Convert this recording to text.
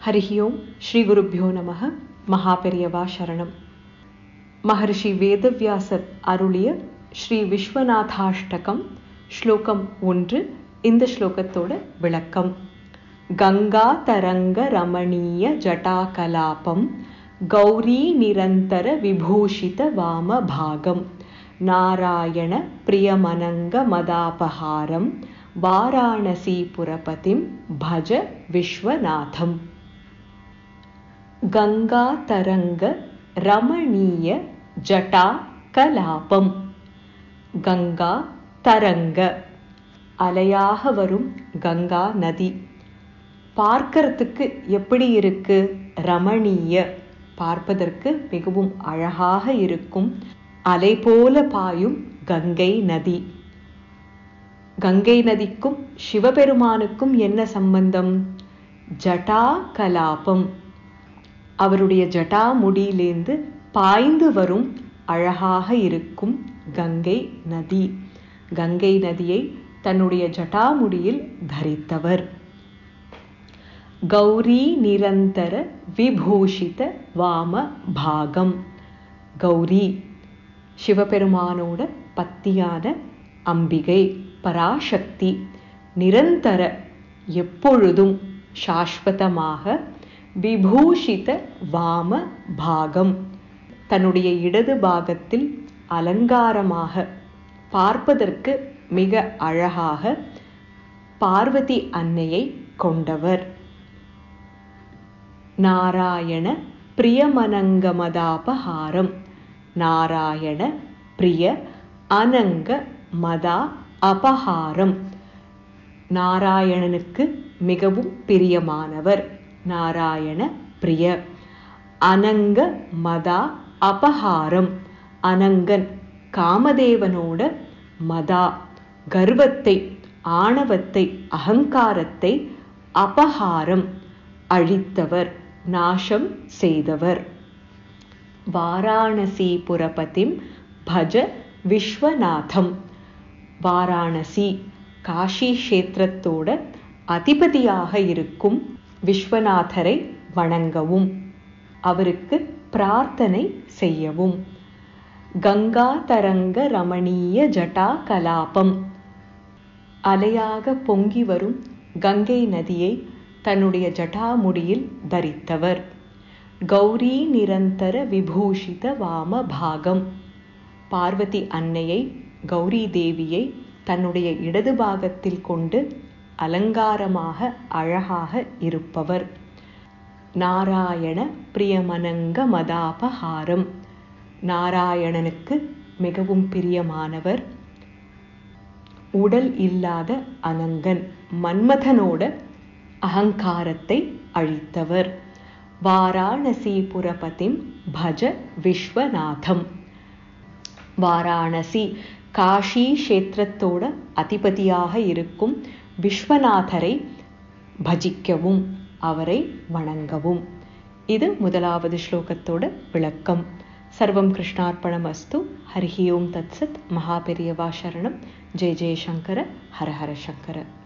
ஹரிஹி ஓம் ஸ்ரீ குருப்பியோ நமக மகாபெரியவா சரணம் மகர்ஷி வேதவியாசர் அருளிய ஸ்ரீ விஸ்வநாதாஷ்டகம் ஸ்லோகம் ஒன்று இந்த ஸ்லோகத்தோட விளக்கம் கங்கா தரங்க ரமணீய ஜட்டாகலாபம் கௌரி நிரந்தர விபூஷித வாம பாகம் நாராயண பிரியமனங்க மதாபஹாரம் வாராணசீபுரபதிம் பஜ விஸ்வநாதம் கங்கா தரங்க ரமணீய ஜட்டா கலாபம் கங்கா தரங்க அலையாக வரும் கங்கா நதி பார்க்கறதுக்கு எப்படி இருக்கு ரமணீய பார்ப்பதற்கு மிகவும் அழகாக இருக்கும் அலை போல பாயும் கங்கை நதி கங்கை நதிக்கும் சிவபெருமானுக்கும் என்ன சம்பந்தம் ஜட்டா கலாபம் அவருடைய ஜட்டா முடியிலேந்து பாய்ந்து வரும் அழகாக இருக்கும் கங்கை நதி கங்கை நதியை தன்னுடைய ஜட்டாமுடியில் தரித்தவர் கௌரி நிரந்தர விபூஷித வாம பாகம் கௌரி சிவபெருமானோட பத்தியான அம்பிகை பராசக்தி நிரந்தர எப்பொழுதும் சாஸ்வதமாக விபூஷித வாம பாகம் தன்னுடைய இடது பாகத்தில் அலங்காரமாக பார்ப்பதற்கு மிக அழகாக பார்வதி அன்னையை கொண்டவர் நாராயண பிரியமனங்கமதாபஹாரம் நாராயண பிரிய அனங்க மதா அபஹாரம் நாராயணனுக்கு மிகவும் பிரியமானவர் நாராயண பிரிய அனங்க மதா அபஹாரம் அனங்கன் காமதேவனோட மதா கர்வத்தை ஆணவத்தை அகங்காரத்தை அபஹாரம் அழித்தவர் நாசம் செய்தவர் வாராணசிபுரபதிம் பஜ விஸ்வநாதம் வாராணசி காஷி கஷேத்திரத்தோட அதிபதியாக இருக்கும் விஸ்வநாதரை வணங்கவும் அவருக்கு பிரார்த்தனை செய்யவும் கங்கா தரங்க ரமணீய ஜட்டா கலாபம் அலையாக பொங்கி வரும் கங்கை நதியை தன்னுடைய ஜட்டாமுடியில் தரித்தவர் கௌரி நிரந்தர விபூஷித வாம பாகம் பார்வதி அன்னையை கௌரி தேவியை தன்னுடைய இடது பாகத்தில் கொண்டு அலங்காரமாக அழகாக இருப்பவர் நாராயண பிரியமனங்க மதாபஹாரம் நாராயணனுக்கு மிகவும் பிரியமானவர் உடல் இல்லாத அனங்கன் மன்மதனோட அகங்காரத்தை அழித்தவர் வாராணசிபுரபதிம் பஜ விஸ்வநாதம் வாராணசி காஷி கஷேத்திரத்தோட அதிபதியாக இருக்கும் விஸ்வநாதரை பஜிக்கவும் அவரை வணங்கவும் இது முதலாவது ஸ்லோகத்தோட விளக்கம் சர்வம் கிருஷ்ணார்ப்பணம் அஸ்து ஹரிஹி ஓம் தத்சத் மகாபெரியவா சரணம் ஜெய ஜெயசங்கர ஹர ஹர சங்கர